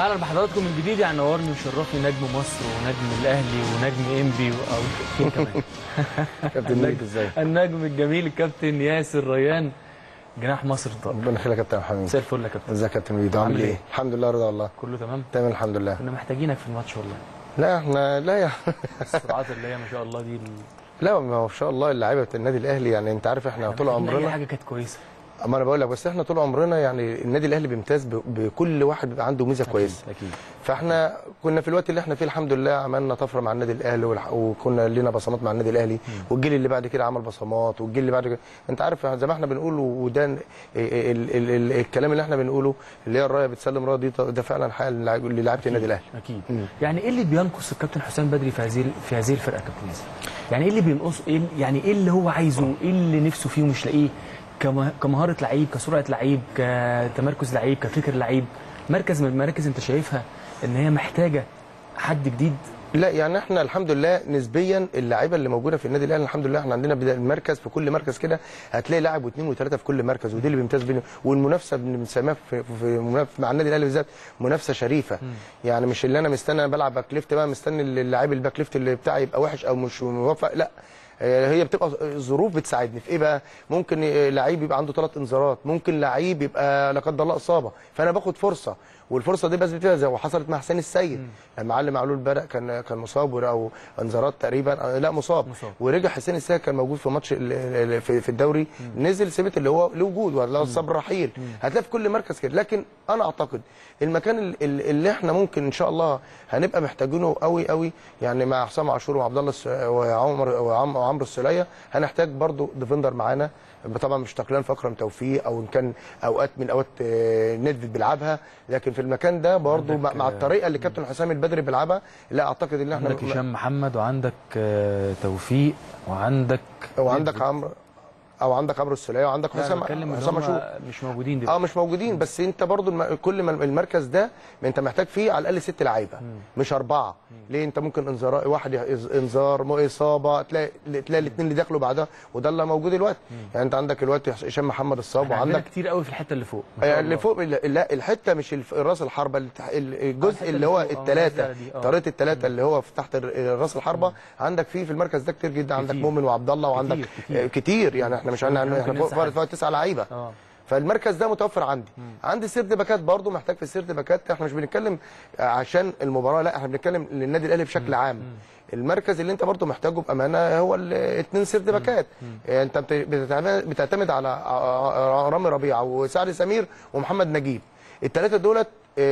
اهلا بحضراتكم من جديد يعني نورني وشرفني نجم مصر ونجم الاهلي ونجم انبي و- او مين كمان كابتن نجم ازاي النجم الجميل الكابتن ياسر ريان جناح مصر الطاقم ربنا يخليك يا كابتن محمد مساء الفل يا كابتن ازيك يا كابتن ميدو عامل عامل ايه إيه؟ الحمد لله رضا والله كله تمام تمام الحمد لله كنا محتاجينك في الماتش والله لا احنا لا يا السرعات اللي هي ما شاء الله دي ال- لا ما هو ان شاء الله اللعيبه بتاع النادي الاهلي يعني انت عارف احنا طول محتاجين اي عمرنا حاجه كانت كويسه اما انا بقول لك بس احنا طول عمرنا يعني النادي الاهلي بيمتاز ب- بكل واحد بيبقى عنده ميزه كويسه اكيد اكيد فاحنا كنا في الوقت اللي احنا فيه الحمد لله عملنا طفره مع النادي الاهلي والح- وكنا لينا بصمات مع النادي الاهلي والجيل اللي بعد كده عمل بصمات والجيل اللي بعد كده انت عارف زي ما احنا بنقول وده ال ال ال ال الكلام اللي احنا بنقوله اللي هي الرايه بتسلم رايه دي ده فعلا حال للاعيبه النادي الاهلي اكيد مم. يعني ايه اللي بينقص الكابتن حسام بدري في هذه في هذه الفرقه يا كابتن ياسر يعني ايه اللي بينقص إيه يعني ايه اللي هو عايزه ايه اللي نفسه فيه ومش لاقيه كما- كمهاره لعيب كسرعه لعيب كتمركز لعيب كفكر لعيب مركز من المراكز انت شايفها ان هي محتاجه حد جديد لا يعني احنا الحمد لله نسبيا اللعيبه اللي موجوده في النادي الاهلي الحمد لله احنا عندنا بدأ المركز في كل مركز كده هتلاقي لاعب واثنين وثلاثه في كل مركز ودي اللي بيمتاز بينه والمنافسه اللي بنسميها في, في منافسة مع النادي الاهلي بالذات منافسه شريفه يعني مش اللي انا مستني انا بلعب باك ليفت بقى مستني اللاعب الباك ليفت اللي بتاعي يبقى وحش او مش موفق لا آه، هي بتبقى ظروف بتساعدني في ايه بقى ممكن آه، لعيب يبقى عنده ثلاث انذارات ممكن لعيب يبقى لا قدر الله اصابه فانا باخد فرصه والفرصه دي بثبت فيها زي وحصلت مع حسين السيد لما علي معلول بدا كان كان مصاب ور- او انذارات تقريبا آه، لا مصاب, مصاب. ورجع حسين السيد كان موجود في ماتش ال- ال- في في الدوري نزل ثبت اللي هو له وجود ولا صبر رحيل هتلاقي في كل مركز كده لكن انا اعتقد المكان ال- ال- اللي احنا ممكن ان شاء الله هنبقى محتاجينه قوي قوي يعني مع حسام عاشور وعبد الله الس- وعمر وعم- وعمرو السوليه هنحتاج برضو ديفندر معانا طبعا مش تقليلا في اكرم توفيق او ان كان اوقات من اوقات آه، ندفد بيلعبها لكن في المكان ده برضو عندك، مع, مع آه، الطريقه اللي كابتن حسام البدري بيلعبها لا اعتقد ان احنا عندك هشام محمد وعندك آه، توفيق وعندك وعندك عمرو او عندك عمرو السوليه وعندك لا، حسام بتكلم إن حسام هم عاشور مش موجودين اه دلوقتي مش موجودين بس انت برضو الم... كل ما المركز ده ما انت محتاج فيه على الاقل ست لعيبه مش اربعه ليه انت ممكن انذار واحد يز- انذار مو اصابه تلاقي تلاقي الاثنين اللي داخلوا بعدها وده اللي موجود دلوقتي يعني انت عندك دلوقتي هشام محمد الصاب احنا عندنا وعندك كتير قوي في الحته اللي فوق ما شاء آه، الله. اللي فوق لا الحته مش الف- راس الحربه اللي تح- ال- الحتة الجزء اللي اللي هو فوق، آه، الثلاثه النازلة دي، آه. طريقه الثلاثه اللي هو في تحت ال- راس الحربه عندك فيه في المركز ده كتير جدا عندك كتير. مؤمن وعبد الله وعندك كتير، كتير, كتير. كتير يعني احنا مش ممكن احنا احنا ننسى فوق حد. فوق تسع لعيبه اه فالمركز ده متوفر عندي عندي سيرد باكات برضو محتاج في السيرد باكات احنا مش بنتكلم عشان المباراه لا احنا بنتكلم للنادي الاهلي بشكل عام المركز اللي انت برضو محتاجه بامانه هو الاثنين سيرد باكات يعني انت بت- بتعتمد بتعتمد على ع- ع- رامي ربيعه وسعد سمير ومحمد نجيب الثلاثه دولت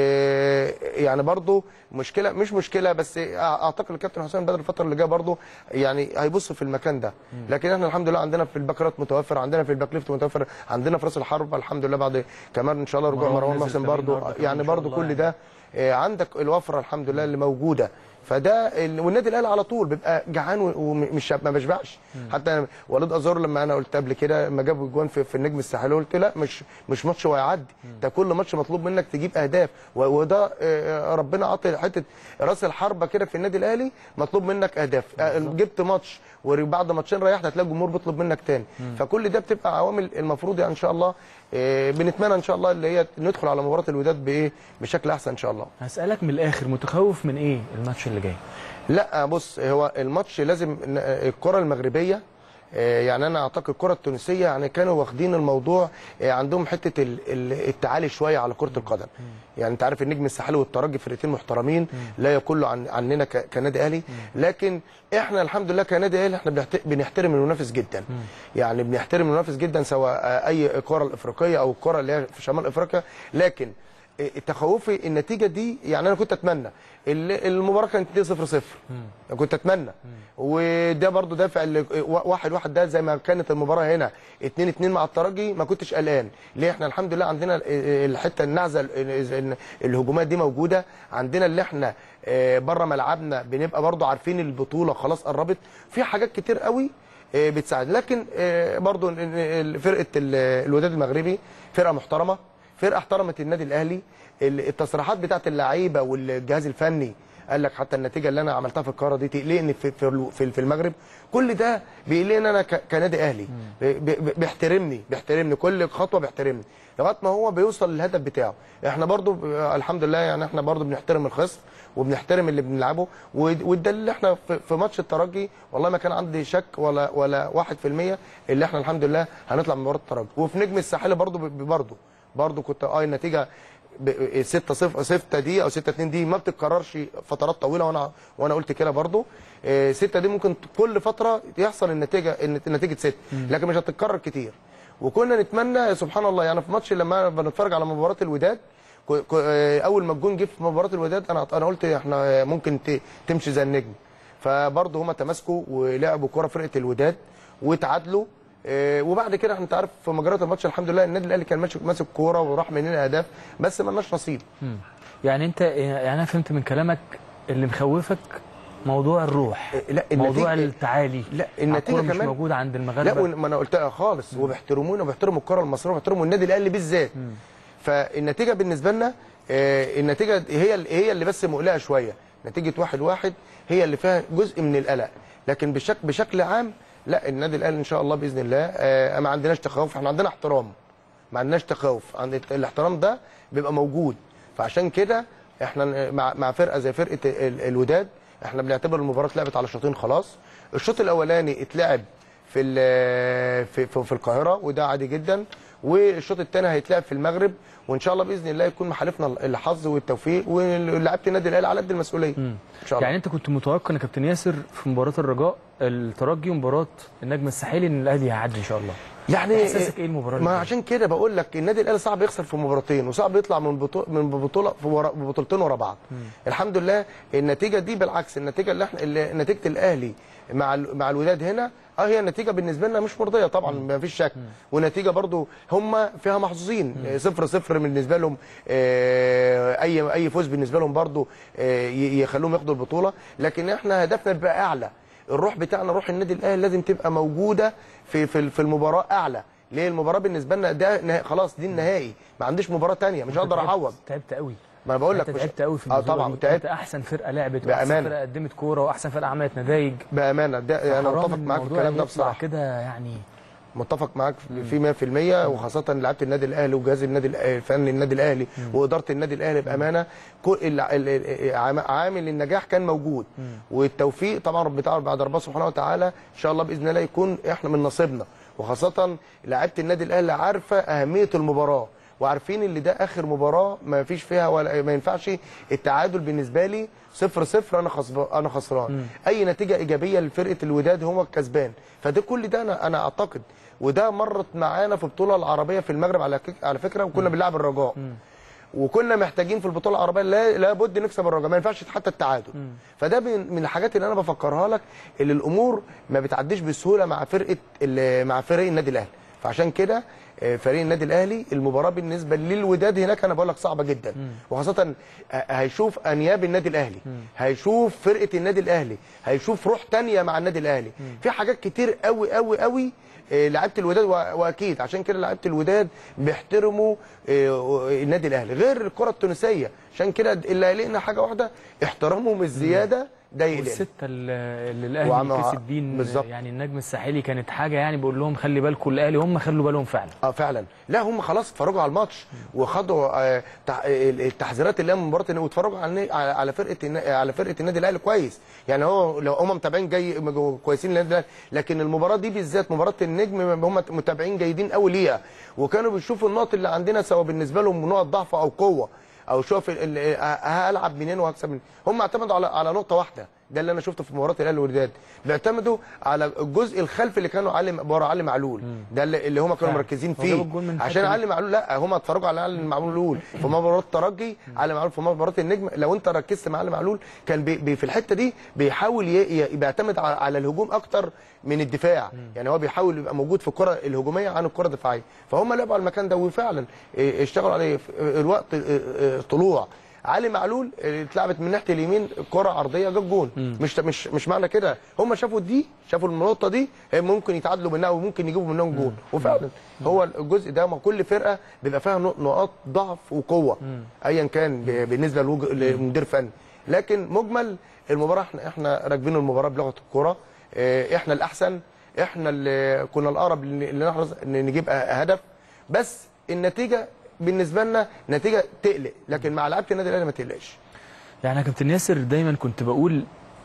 اه، يعني برضو مشكله مش مشكله بس اعتقد الكابتن حسام بدر الفتره اللي جايه برضو يعني هيبص في المكان ده لكن احنا الحمد لله عندنا في الباكرات متوفر عندنا في الباك ليفت متوفر عندنا في راس الحربه الحمد لله بعد كمان ان شاء الله رجوع مروان مروان نزل محسن تمرين برضو النهاردة كمان يعني إن شاء برضو الله كل يعني. ده اه، عندك الوفره الحمد لله اللي موجوده فده ال- والنادي الاهلي على طول بيبقى جعان و- ومش ما بشبعش حتى وليد ازار لما انا قلت قبل كده لما جاب الجوان في, في النجم الساحلي قلت لا مش مش ماتش وهيعدي ده كل ماتش مطلوب منك تجيب اهداف و- وده آه، ربنا عطي حته راس الحربه كده في النادي الاهلي مطلوب منك اهداف آه، جبت ماتش وبعد ماتشين ريحت هتلاقي الجمهور بيطلب منك تاني فكل ده بتبقى عوامل المفروض يعني ان شاء الله آه، بنتمنى ان شاء الله اللي هي ندخل على مباراه الوداد بايه بشكل احسن ان شاء الله هسألك من الآخر متخوف من إيه الماتش اللي جاي؟ لا بص هو الماتش لازم ن- الكره المغربيه آه، يعني انا اعتقد الكره التونسيه يعني كانوا واخدين الموضوع آه، عندهم حته ال- ال- التعالي شويه على كره القدم يعني انت عارف النجم الساحلي والترجي فرقتين محترمين لا يقل عن عننا ك- كنادي اهلي لكن احنا الحمد لله كنادي اهلي احنا بنحت- بنحترم المنافس جدا يعني بنحترم المنافس جدا سواء آه، اي الكره الافريقيه او الكره اللي هي في شمال افريقيا لكن تخوفي النتيجه دي يعني انا كنت اتمنى ال- المباراه كانت 2 0 0 كنت اتمنى وده برضو دافع اللي- واحد واحد ده زي ما كانت المباراه هنا 2 2 مع الترجي ما كنتش قلقان ليه احنا الحمد لله عندنا ال- الحته النعزه ال- الهجومات دي موجوده عندنا اللي احنا بره ملعبنا بنبقى برضو عارفين البطوله خلاص قربت في حاجات كتير قوي آه، بتساعد لكن آه، برضو ال- ال- فرقه ال- الوداد المغربي فرقه محترمه فرقه احترمت النادي الاهلي ال- التصريحات بتاعت اللعيبه والجهاز الفني قال لك حتى النتيجه اللي انا عملتها في القاره دي تقلقني في في في- في المغرب كل ده بيقلقني انا ك- كنادي اهلي ب- ب- بيحترمني بيحترمني كل خطوه بيحترمني لغايه ما هو بيوصل للهدف بتاعه احنا برضو ب- الحمد لله يعني احنا برضو بنحترم الخصم وبنحترم اللي بنلعبه ود- والدليل اللي احنا في في ماتش الترجي والله ما كان عندي شك ولا ولا 1% اللي احنا الحمد لله هنطلع من مباراه الترجي وفي نجم الساحلي برضو ب- برضو برضو كنت اه النتيجه 6 0 6 دي او 6 2 دي ما بتتكررش فترات طويله وانا وانا قلت كده برضو 6 دي ممكن كل فتره يحصل النتيجه النت- النتيجه 6 لكن مش هتتكرر كتير وكنا نتمنى سبحان الله يعني في ماتش لما بنتفرج على مباراه الوداد كو- كو- آه، اول ما الجون جه في مباراه الوداد انا انا قلت احنا ممكن ت- تمشي زي النجم فبرضه هما تماسكوا ولعبوا كره فرقه الوداد وتعادلوا آه، وبعد كده انت عارف في مجريات الماتش الحمد لله النادي الاهلي كان ماشي ماسك كوره وراح مننا اهداف بس ما لناش نصيب يعني انت يعني انا فهمت من كلامك اللي مخوفك موضوع الروح لا موضوع النتيجه التعالي لا النتيجه الكرة مش كمان موجود عند لا المغاربه ون- ما انا قلتها خالص وبيحترمونا وبيحترموا الكره المصريه وبيحترموا النادي الاهلي بالذات فالنتيجه بالنسبه لنا آه، النتيجه هي ال- هي اللي بس مقلقه شويه نتيجه واحد واحد هي اللي فيها جزء من القلق لكن بشكل بشكل عام لا النادي الاهلي ان شاء الله باذن الله آه، ما عندناش تخوف احنا عندنا احترام ما عندناش تخوف عند الاحترام ده بيبقى موجود فعشان كده احنا مع مع فرقه زي فرقه ال- الوداد احنا بنعتبر المباراه اتلعبت على شوطين خلاص الشوط الاولاني اتلعب في ال- في في, في القاهره وده عادي جدا والشوط الثاني هيتلعب في المغرب وان شاء الله باذن الله يكون محالفنا الحظ والتوفيق ولعيبه النادي الاهلي على قد المسؤوليه ان شاء الله يعني انت كنت متوقع يا كابتن ياسر في مباراه الرجاء الترجي ومباراه النجم الساحلي ان الاهلي هيعدي ان شاء الله يعني احساسك ايه المباراه اللي ما جاية؟ عشان كده بقول لك النادي الاهلي صعب يخسر في مباراتين وصعب يطلع من بطوله من بطوله في ورا بطولتين ورا بعض الحمد لله النتيجه دي بالعكس النتيجه اللي احنا اللي نتيجه الاهلي مع ال- مع الوداد هنا اه هي النتيجه بالنسبه لنا مش مرضيه طبعا ما فيش شك ونتيجه برضو هم فيها محظوظين آه، صفر صفر بالنسبه لهم آه، اي اي فوز بالنسبه لهم برضو آه، ي- يخلوهم ياخدوا البطوله لكن احنا هدفنا بيبقى اعلى الروح بتاعنا روح النادي الاهلي لازم تبقى موجوده في في في المباراه اعلى ليه المباراه بالنسبه لنا ده نه- خلاص دي النهائي ما عنديش مباراه تانية مش هقدر تعبت- اعوض تعبت قوي ما انا بقول لك انت مش- تعبت قوي في اه البطوله طبعا دي. تعبت انت احسن فرقه لعبت واحسن بأمانة. فرقه قدمت كوره واحسن فرقه عملت نتائج بامانه ده انا حرام متفق معاك في الموضوع الكلام ده يطلع بصراحه كده يعني متفق معاك في 100% وخاصه لعيبه النادي الاهلي وجهاز النادي الأهلي- الفني النادي الاهلي واداره النادي الاهلي بامانه كل ال- ال- ال- عام- عامل النجاح كان موجود والتوفيق طبعا رب تعالى بعد ربنا سبحانه وتعالى ان شاء الله باذن الله يكون احنا من نصيبنا وخاصه لعيبه النادي الاهلي عارفه اهميه المباراه وعارفين اللي ده اخر مباراه ما فيش فيها ولا ما ينفعش التعادل بالنسبه لي صفر صفر انا خسران انا خسران اي نتيجه ايجابيه لفرقه الوداد هو الكسبان فده كل ده انا انا اعتقد وده مرت معانا في البطوله العربيه في المغرب على كك- على فكره وكنا بنلعب الرجاء وكنا محتاجين في البطوله العربيه لا لابد نكسب الرجاء ما ينفعش حتى التعادل فده من من الحاجات اللي انا بفكرها لك اللي الامور ما بتعديش بسهوله مع فرقه ال- مع فريق النادي الاهلي فعشان كده آه، فريق النادي الاهلي المباراه بالنسبه للوداد هناك انا بقول لك صعبه جدا وخاصه آه، هيشوف انياب النادي الاهلي هيشوف فرقه النادي الاهلي هيشوف روح تانية مع النادي الاهلي في حاجات كتير قوي قوي قوي آه، لعيبه الوداد وا- واكيد عشان كده لعيبه الوداد بيحترموا آه، النادي الاهلي غير الكره التونسيه عشان كده اللي قلقنا حاجه واحده احترامهم الزياده ده يقلقنا والسته اللي اللي الاهلي وعم- كسب بين بالظبط. يعني النجم الساحلي كانت حاجه يعني بقول لهم خلي بالكم الاهلي هم خلوا بالهم فعلا اه فعلا لا هم خلاص اتفرجوا على الماتش وخدوا آه تع- التحذيرات اللي هي من مباراه النادي واتفرجوا على النا- على على فرقه النا- على فرقه النادي الاهلي كويس يعني هو لو هم متابعين جاي كويسين للنادي الاهلي لكن المباراه دي بالذات مباراه النجم هم متابعين جيدين قوي ليها وكانوا بيشوفوا النقط اللي عندنا سواء بالنسبه لهم نقط ضعف او قوه او شوف ال- ال- هلعب منين وهكسب منين هم اعتمدوا على على نقطه واحده ده اللي انا شفته في مباراه الاهلي والوداد بيعتمدوا على الجزء الخلفي اللي كانوا علي ورا علي معلول ده اللي, اللي هم كانوا فعلا. مركزين هو جاب فيه الجول من عشان الحتة علي معلول لا هم اتفرجوا على علي معلول الاول في مباراه الترجي علي معلول في مباراه النجم لو انت ركزت مع علي معلول كان بي بي في الحته دي بيحاول ي- ي- بيعتمد على, على الهجوم اكتر من الدفاع يعني هو بيحاول يبقى موجود في الكره الهجوميه عن الكره الدفاعيه فهم لعبوا على المكان ده وفعلا إيه، اشتغلوا عليه في الوقت إيه، إيه، طلوع علي معلول إيه، اتلعبت من ناحيه اليمين كره عرضيه جاب جون مش مش مش معنى كده هم شافوا دي شافوا النقطه دي هي ممكن يتعادلوا منها وممكن يجيبوا منهم جون وفعلا هو الجزء ده ما كل فرقه بيبقى فيها نق- نقاط ضعف وقوه ايا كان ب- بالنسبه لوج- لمدير فني لكن مجمل المباراه احنا احنا راكبين المباراه بلغه الكوره اه، احنا الاحسن احنا اللي كنا الاقرب اللي اللي نحرز ان نجيب اه- هدف بس النتيجه بالنسبه لنا نتيجه تقلق لكن مع لعيبه النادي الاهلي ما تقلقش يعني يا كابتن ياسر دايما كنت بقول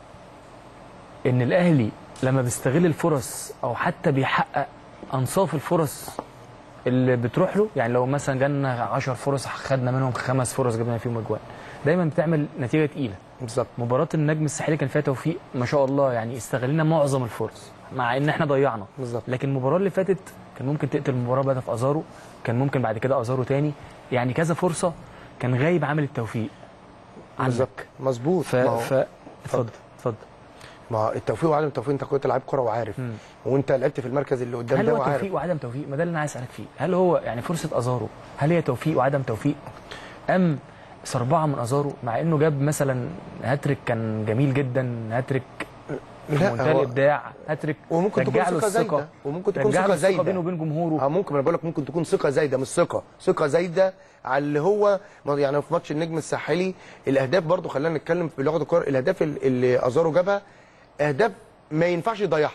ان الاهلي لما بيستغل الفرص او حتى بيحقق انصاف الفرص اللي بتروح له يعني لو مثلا جالنا 10 فرص خدنا منهم خمس فرص جبنا فيهم اجوان دايما بتعمل نتيجه تقيله بالظبط مباراه النجم الساحلي كان فيها توفيق ما شاء الله يعني استغلنا معظم الفرص مع ان احنا ضيعنا بالظبط. لكن المباراه اللي فاتت كان ممكن تقتل المباراه بهدف ازارو كان ممكن بعد كده ازارو تاني يعني كذا فرصه كان غايب عامل التوفيق عنك. بالظبط مظبوط ف... ما هو- ف... اتفضل اتفضل ما هو التوفيق وعدم التوفيق انت كنت لعيب كوره وعارف مم. وانت لعبت في المركز اللي قدام هل ده هو وعارف توفيق وعدم توفيق ما ده اللي انا عايز اسالك فيه هل هو يعني فرصه ازارو هل هي توفيق وعدم توفيق ام سربعه من ازارو مع انه جاب مثلا هاتريك كان جميل جدا هاتريك في لا، منتهى هو- الابداع هاتريك وممكن تكون رجع له ثقة الثقه زايدة، وممكن تكون رجع له ثقة الثقه زايدة. بينه وبين جمهوره اه ممكن انا بقول لك ممكن تكون ثقه زايده مش ثقه ثقه زايده على اللي هو يعني في ماتش النجم الساحلي الاهداف برضو خلينا نتكلم في لغه الكوره الاهداف ال- اللي ازارو جابها اهداف ما ينفعش يضيعها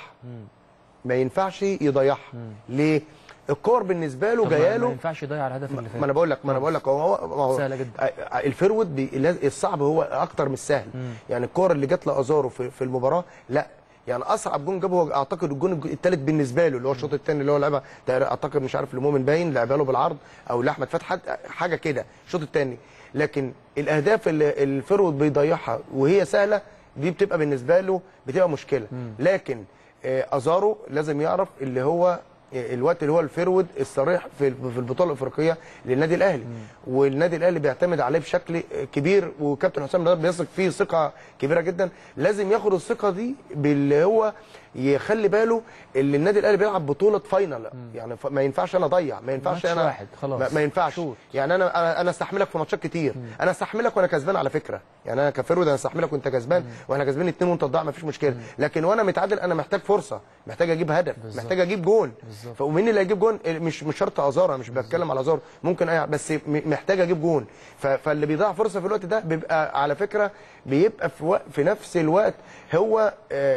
ما ينفعش يضيعها ليه الكور بالنسبه له طب ما- جايه ما له ينفعش يضيع الهدف اللي فات ما انا بقول لك ما انا بقول لك هو هو- ما هو سهلة جدا. آه، آه، الفرود بي لاز- الصعب هو اكتر من السهل يعني الكور اللي جت لازارو في, في المباراه لا يعني اصعب جون جابه هو اعتقد الجون الثالث بالنسبه له اللي هو الشوط الثاني اللي هو لعبها تقريبا اعتقد مش عارف لمؤمن باين لعبها له بالعرض او لاحمد فتحي حاجه كده الشوط الثاني لكن الاهداف اللي الفرود بيضيعها وهي سهله دي بتبقى بالنسبه له بتبقى مشكله لكن آه، ازارو لازم يعرف اللي هو الوقت اللي هو الفرود الصريح في في البطوله الافريقيه للنادي الاهلي والنادي الاهلي بيعتمد عليه بشكل كبير وكابتن حسام البدري بيثق فيه ثقه كبيره جدا لازم ياخد الثقه دي باللي هو يخلي باله اللي النادي الاهلي بيلعب بطوله فاينل يعني ف- ما ينفعش انا اضيع ما ينفعش ماتش انا واحد، خلاص. ما, ما ينفعش شوط. يعني انا انا انا استحملك في ماتشات كتير انا استحملك وانا كسبان على فكره يعني انا كفرود انا استحملك وانت كسبان واحنا كسبان اتنين وانت تضيع ما فيش مشكله لكن وانا متعادل انا محتاج فرصه محتاج اجيب هدف محتاج اجيب جون ف- ومين اللي هيجيب جون مش مش شرط ازار أنا مش بتكلم على ازار ممكن اي بس م- محتاج اجيب جون ف- فاللي بيضيع فرصه في الوقت ده بيبقى على فكره بيبقى في وقت في نفس الوقت هو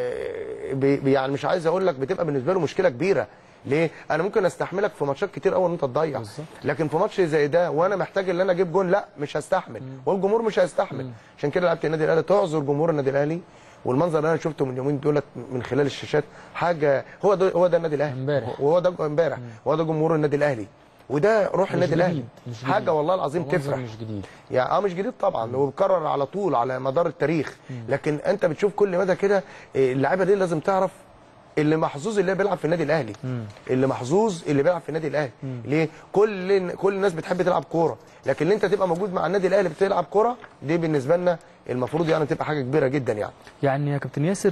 آه، بي بي- يعني مش عايز اقول لك بتبقى بالنسبه له مشكله كبيره ليه؟ انا ممكن استحملك في ماتشات كتير قوي ان انت تضيع لكن في ماتش زي ده وانا محتاج ان انا اجيب جون لا مش هستحمل والجمهور مش هيستحمل عشان كده لعيبه النادي الاهلي تعذر جمهور النادي الاهلي والمنظر اللي انا شفته من يومين دولت من خلال الشاشات حاجه هو ده هو ده النادي الاهلي امبارح. وهو ده امبارح وهو ده جمهور النادي الاهلي وده روح النادي جديد، الاهلي مش جديد. حاجه والله العظيم منظر تفرح مش جديد يعني اه مش جديد طبعا هو بيكرر على طول على مدار التاريخ لكن انت بتشوف كل مدى كده إيه، اللعيبه دي لازم تعرف اللي محظوظ اللي بيلعب في النادي الاهلي اللي محظوظ اللي بيلعب في النادي الاهلي ليه كل كل الناس بتحب تلعب كوره لكن اللي انت تبقى موجود مع النادي الاهلي بتلعب كوره دي بالنسبه لنا المفروض يعني تبقى حاجه كبيره جدا يعني يعني يا كابتن ياسر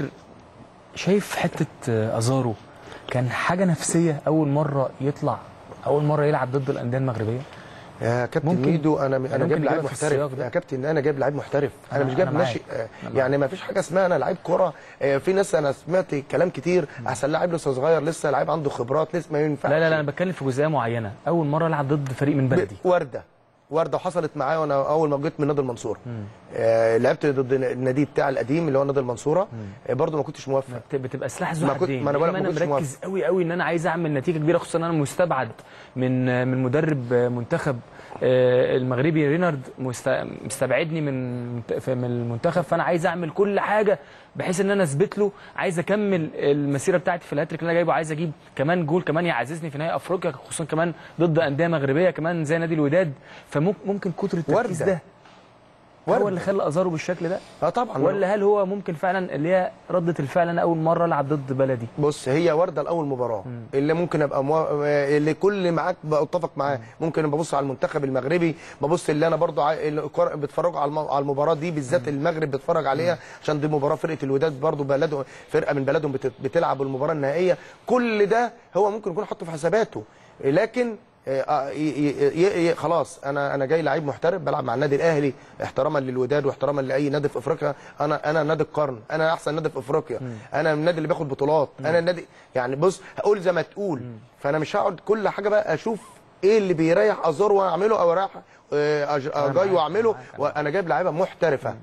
شايف حته آه، ازارو كان حاجه نفسيه اول مره يطلع اول مره يلعب ضد الانديه المغربيه يا كابتن ممكن- ميدو انا انا ممكن جايب لعيب نجيبها في السياق محترف ده. يا كابتن انا جايب لعيب محترف انا أنا- مش جايب أنا ماشي معاك. آه، أنا يعني ما فيش حاجه اسمها انا لعيب كوره آه، في ناس انا سمعت كلام كتير احسن لاعب لسه صغير لسه لعيب عنده خبرات لسه ما ينفعش لا لا لا انا بتكلم في جزئيه معينه اول مره العب ضد فريق من بلدي ب- ورده ورده وحصلت معايا وانا اول ما جيت من نادي المنصوره آه لعبت ضد النادي بتاع القديم اللي هو نادي المنصوره آه برضه ما كنتش موفق بت- بتبقى سلاح ذو ما كنت- حدين ما أنا بقولك إنما ما انا كنتش مركز قوي قوي ان انا عايز اعمل نتيجه كبيره خصوصا ان انا مستبعد من من مدرب منتخب آه، المغربي رينارد مست- مستبعدني من منت- من المنتخب فانا عايز اعمل كل حاجه بحيث ان انا اثبت له عايز اكمل المسيره بتاعتي في الهاتريك اللي انا جايبه عايز اجيب كمان جول كمان يعززني في نهائي افريقيا خصوصا كمان ضد انديه مغربيه كمان زي نادي الوداد فممكن كتر التركيز وردة. ده هو وردة. اللي خلى ازارو بالشكل ده اه طبعا ولا هل هو ممكن فعلا اللي هي ردة الفعل انا اول مره العب ضد بلدي بص هي ورده لاول مباراه اللي ممكن ابقى مو... اللي كل معاك بتفق معاه ممكن ببص على المنتخب المغربي ببص اللي انا برضو ع... الكر- بيتفرجوا على الم... على المباراه دي بالذات المغرب بيتفرج عليها عشان دي مباراه فرقه الوداد برضو بلده فرقه من بلدهم بت... بتلعب المباراه النهائيه كل ده هو ممكن يكون حاطه في حساباته لكن آه، ي- ي- ي- ي- خلاص انا انا جاي لعيب محترف بلعب مع النادي الاهلي احتراما للوداد واحتراما لاي نادي في افريقيا انا انا نادي القرن انا احسن نادي في افريقيا انا النادي اللي بياخد بطولات انا النادي يعني بص هقول زي ما تقول فانا مش هقعد كل حاجه بقى اشوف ايه اللي بيريح ازار واعمله او رايح آه، أج- اجاي معاك، واعمله معاك، وانا جايب لعيبه محترفه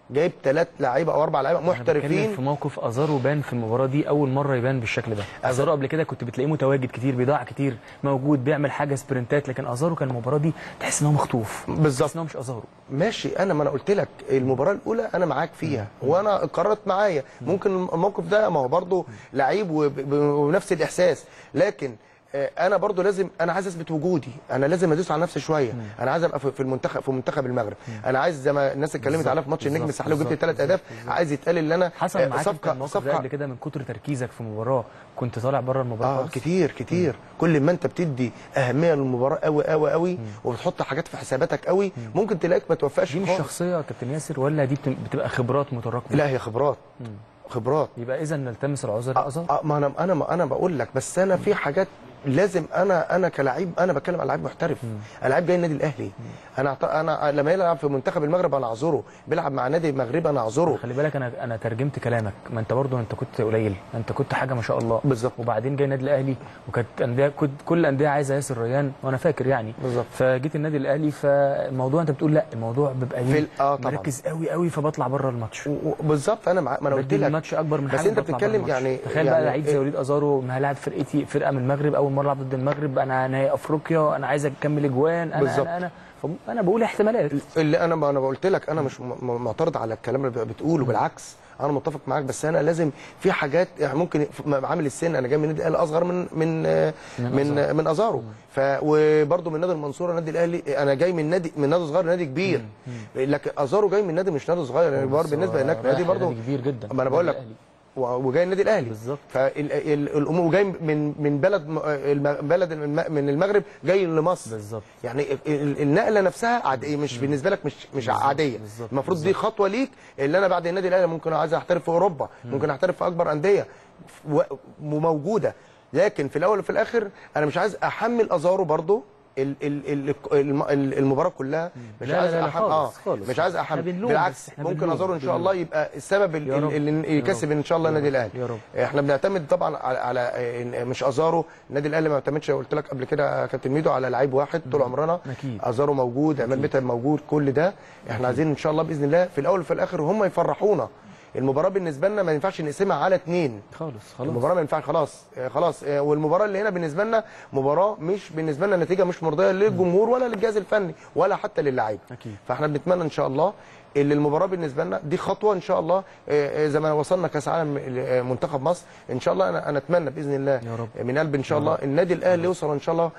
جايب ثلاث لعيبه او اربع لعيبه أنا بتكلم محترفين في موقف ازارو بان في المباراه دي اول مره يبان بالشكل ده ازارو قبل كده كنت بتلاقيه متواجد كتير بيضيع كتير موجود بيعمل حاجه سبرنتات لكن ازارو كان المباراه دي تحس ان هو مخطوف بالظبط. تحس ان هو مش ازارو ماشي انا ما انا قلت لك المباراه الاولى انا معاك فيها وانا قررت معايا ممكن الموقف ده ما هو برضه لعيب وب- ونفس الاحساس لكن آه، انا برضو لازم انا عايز اثبت وجودي انا لازم ادوس على نفسي شويه انا عايز ابقى في في المنتخب في منتخب المغرب انا عايز زي ما الناس اتكلمت عليها في ماتش النجم بالظبط، الساحلي وجبت بالظبط، ثلاث اهداف عايز يتقال ان انا حصل آه، معاك انت الموقف ده قبل كده من كتر تركيزك في مباراه كنت طالع بره المباراه اه خالص؟ كتير كتير كل ما انت بتدي اهميه للمباراه قوي قوي قوي وبتحط حاجات في حساباتك قوي ممكن تلاقيك ما توفقش دي مش خالص. شخصيه يا كابتن ياسر ولا دي بت- بتبقى خبرات متراكمه لا هي خبرات خبرات يبقى اذا نلتمس العذر لازارو آه ما انا انا ما انا بقول لك بس انا في حاجات لازم انا انا كلاعب انا بتكلم على لعيب محترف انا لعيب جاي النادي الاهلي انا أعت- انا لما يلعب في منتخب المغرب انا اعذره بيلعب مع نادي المغرب انا اعذره خلي بالك انا انا ترجمت كلامك ما انت برضه انت كنت قليل انت كنت حاجه ما شاء الله بالظبط. وبعدين جاي النادي الاهلي وكانت انديه كنت كل الانديه عايزه ياسر ريان وانا فاكر يعني بالظبط. فجيت النادي الاهلي فالموضوع انت بتقول لا الموضوع بيبقى في ليه ال- آه طبعاً. مركز قوي قوي فبطلع بره الماتش و- و- بالظبط انا مع... ما انا قلت بدي لك الماتش اكبر من بس حاجه انت بطلع بره بتتكلم الماتش. يعني تخيل يعني بقى لعيب زي إيه؟ وليد ازارو ما هلاعب فرقتي فرقه من المغرب اول مره العب ضد المغرب انا نهائي افريقيا انا عايز اكمل اجوان انا بالظبط. انا انا انا بقول احتمالات اللي انا ما انا قلت لك انا مش م- م- معترض على الكلام اللي بتقوله بالعكس انا متفق معاك بس انا لازم في حاجات يعني ممكن في- عامل السن انا جاي من النادي الاهلي اصغر من من آه، من من, من ازارو ف وبرده من نادي المنصوره النادي الاهلي انا جاي من نادي من نادي صغير لنادي كبير لكن ازارو جاي من نادي مش نادي صغير يعني برضه بالنسبه هناك نادي برضه كبير جدا ما انا بقول لك الأهلي. و- وجاي النادي الاهلي بالظبط. فالامور وجاي من من بلد م- الم- بلد الم- من المغرب جاي لمصر بالظبط. يعني ال- ال- النقله نفسها عاديه مش بالنسبه لك مش مش عاديه بالظبط. المفروض دي خطوه ليك اللي انا بعد النادي الاهلي ممكن عايز احترف في اوروبا ممكن احترف في اكبر انديه و- وموجوده لكن في الاول وفي الاخر انا مش عايز احمل ازارو برضو ال- ال- ال- الم- ال- المباراه كلها مش لا، لا، عايز لا، أحمل خالص، اه خالص. مش عايز إحنا احمل بنلوم بالعكس بس، إحنا ممكن بنلوم، ازارو ان شاء بنلوم. الله يبقى السبب ال- يا رب. اللي يا يكسب رب. ان شاء الله يا النادي رب. الاهلي يا رب. احنا بنعتمد طبعا على على إن- مش ازارو النادي الاهلي ما بيعتمدش قلت لك قبل كده يا كابتن ميدو على لعيب واحد طول عمرنا أكيد. ازارو موجود عماد متعب موجود كل ده احنا عايزين ان شاء الله باذن الله في الاول وفي الاخر هم يفرحونا المباراه بالنسبه لنا ما ينفعش نقسمها على اثنين خالص خلاص المباراه ما ينفعش خلاص آه، خلاص آه، والمباراه اللي هنا بالنسبه لنا مباراه مش بالنسبه لنا نتيجه مش مرضيه للجمهور ولا للجهاز الفني ولا حتى للاعيبه أكيد. فاحنا بنتمنى ان شاء الله اللي المباراه بالنسبه لنا دي خطوه ان شاء الله آه، آه، زي ما وصلنا كاس عالم آه، منتخب مصر ان شاء الله انا انا اتمنى باذن الله يا رب. من قلب ان شاء الله النادي الاهلي يوصل ان شاء الله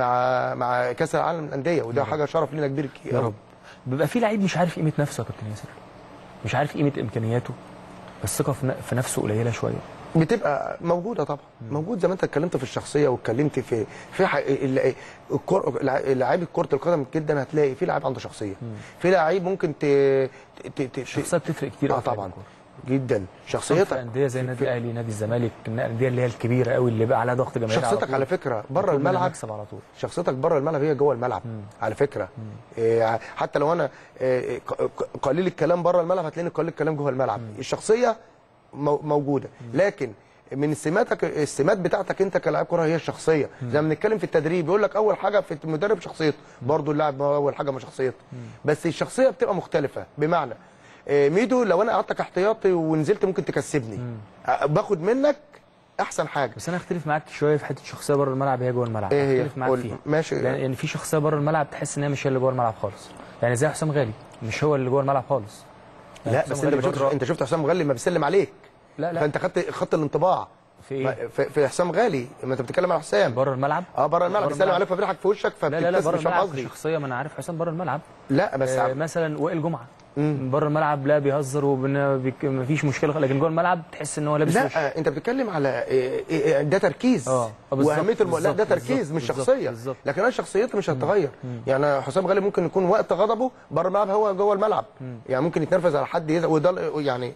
مع مع كاس العالم للانديه وده حاجه شرف لينا كبير يا رب بيبقى في لعيب مش عارف قيمه نفسه يا كابتن ياسر مش عارف قيمه امكانياته الثقه في ن- في نفسه قليله شويه بتبقى موجوده طبعا موجود زي ما انت اتكلمت في الشخصيه واتكلمت في في ح... ال- الكر... لعيبه كره القدم جدا هتلاقي في لاعب عنده شخصيه في لعيب ممكن ت... ت... ت... الشخصيه بتفرق كتير اه أوي في طبعا الكورة. جدا في شخصيتك انديه زي النادي الاهلي نادي الزمالك الانديه اللي هي الكبيره قوي اللي بقى عليها ضغط جماهيري شخصيتك على فكره بره طول الملعب مكسب على طول شخصيتك بره الملعب هي جوه الملعب على فكره إيه حتى لو انا إيه ق- ق- قليل الكلام بره الملعب هتلاقيني قليل الكلام جوه الملعب الشخصيه مو- موجوده لكن من سماتك السمات بتاعتك انت كلاعب كره هي الشخصيه زي ما بنتكلم في التدريب يقول لك اول حاجه في المدرب شخصيته برضه اللاعب هو اول حاجه ما شخصيته بس الشخصيه بتبقى مختلفه بمعنى إيه، ميدو لو انا قعدتك احتياطي ونزلت ممكن تكسبني أ- باخد منك احسن حاجه بس انا اختلف معاك شويه في حته شخصيه بره الملعب هي جوه الملعب ايه هي؟ اختلف معاك قول. فيها ماشي. لان يعني في شخصيه بره الملعب تحس ان هي مش هي اللي جوه الملعب خالص يعني زي حسام غالي مش هو اللي جوه الملعب خالص يعني لا حسام بس انت غالي ما شفتش بره- انت شفت حسام مغلي ما بيسلم عليك لا لا فانت خدت خدت الانطباع في ما- ايه في, في حسام غالي ما انت بتتكلم على حسام بره الملعب اه بره الملعب بره بيسلم الملعب. عليك فبيضحك في وشك لا لا لا فبتبتسم بره مش فاهم الملعب قصدي شخصيه ما انا عارف حسام بره الملعب لا بس آه عم- مثلا وائل جمعه بره الملعب لا بيهزر وما فيش مشكله لكن جوه الملعب تحس ان هو لابس وش لا انت بتتكلم على إيه- إيه- ده تركيز اه، اه بالظبط، واهميه الم... لا بالظبط، ده تركيز بالظبط، مش بالظبط، شخصيه بالظبط. لكن انا شخصيتي مش هتتغير يعني حسام غالي ممكن يكون وقت غضبه بره الملعب هو جوه الملعب يعني ممكن يتنرفز على حد يزعل وده ال- يعني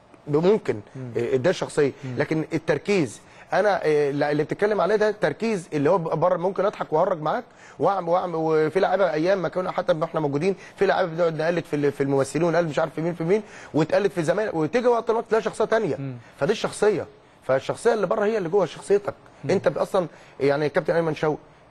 ممكن إيه، ده الشخصيه لكن التركيز انا إيه، اللي بتتكلم عليه ده تركيز اللي هو بره ممكن اضحك واهرج معاك واعمل واعمل وفي لعيبه ايام ما كنا حتى ما احنا موجودين في لعيبه بنقعد نقلد في ال- في الممثلين ونقلد مش عارف في مين في مين وتقلد في زمان وتيجي وقت الوقت تلاقي شخصيه ثانيه فدي الشخصيه فالشخصيه اللي بره هي اللي جوه شخصيتك انت اصلا يعني كابتن ايمن شوقي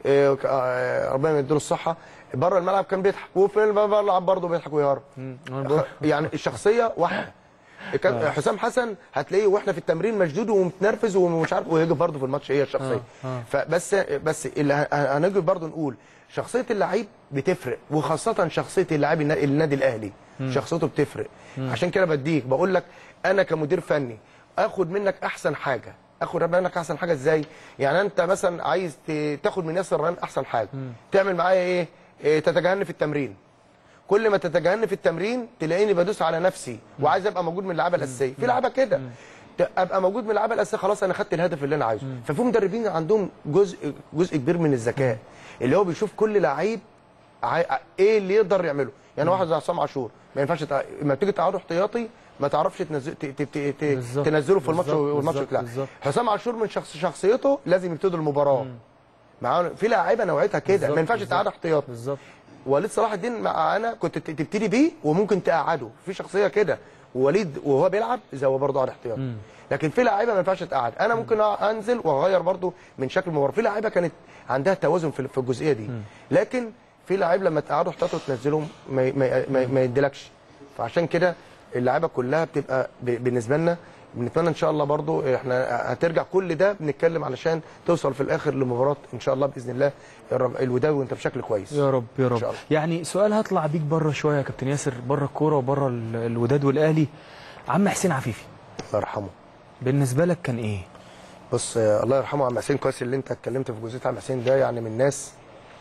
إيه، ك- آه، ربنا يديله الصحه بره الملعب كان بيضحك وفي الملعب برضه بيضحك ويهرب أنا بقول- يعني الشخصيه واحده كان حسام حسن هتلاقيه واحنا في التمرين مشدود ومتنرفز ومش عارف ويجي برضه في الماتش هي الشخصيه آه، آه. فبس بس اللي ه- هنيجي برضه نقول شخصيه اللعيب بتفرق وخاصه شخصيه اللاعب النا- النادي الاهلي شخصيته بتفرق عشان كده بديك بقول لك انا كمدير فني اخد منك احسن حاجه اخد منك احسن حاجه ازاي يعني انت مثلا عايز ت- تاخد من ياسر ريان احسن حاجه تعمل معايا ايه, إيه تتجهني في التمرين كل ما تتجهني في التمرين تلاقيني بدوس على نفسي وعايز ابقى موجود من اللعيبه الاساسيه في لعيبه كده ت- ابقى موجود من اللعيبه الاساسيه خلاص انا خدت الهدف اللي انا عايزه ففي مدربين عندهم جزء جزء كبير من الذكاء اللي هو بيشوف كل لعيب عاي- ايه اللي يقدر يعمله يعني واحد زي عصام عاشور ما ينفعش تع... لما تيجي تقعده احتياطي ما تعرفش تنزل ت... ت... ت... ت... بالظبط. تنزله في الماتش بالظبط. والماتش بالظبط. يتلعب بالظبط. حسام عاشور من شخص شخصيته لازم يبتدي المباراه معاه في لعيبه نوعيتها كده بالظبط. ما ينفعش تقعد احتياطي بالظبط وليد صلاح الدين معانا كنت ت- تبتدي بيه وممكن تقعده في شخصيه كده ووليد وهو بيلعب زي هو برضه على احتياط لكن في لعيبه ما ينفعش تقعد انا ممكن انزل واغير برضه من شكل المباراه في لعيبه كانت عندها توازن في في الجزئيه دي لكن في لعيب لما تقعده احتياط وتنزله ما ما ما, ما يديلكش فعشان كده اللعيبه كلها بتبقى ب- بالنسبه لنا بنتمنى ان شاء الله برضو احنا هترجع كل ده بنتكلم علشان توصل في الاخر لمباراه ان شاء الله باذن الله الرب- الوداد وانت بشكل كويس يا رب يا إن رب شاء الله. يعني سؤال هطلع بيك بره شويه يا كابتن ياسر بره الكوره وبره ال- الوداد والاهلي عم حسين عفيفي الله يرحمه بالنسبه لك كان ايه بص آه، الله يرحمه عم حسين كويس اللي انت اتكلمت في جزئيه عم حسين ده يعني من الناس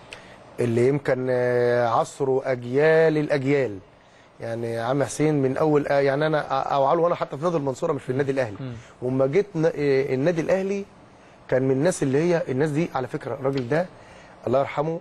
اللي يمكن آه، عصره اجيال الاجيال يعني عم حسين من اول آه، يعني انا اوعله وانا حتى في نادي المنصوره مش في النادي الاهلي وما جيت ن- آه، النادي الاهلي كان من الناس اللي هي الناس دي على فكره الراجل ده الله يرحمه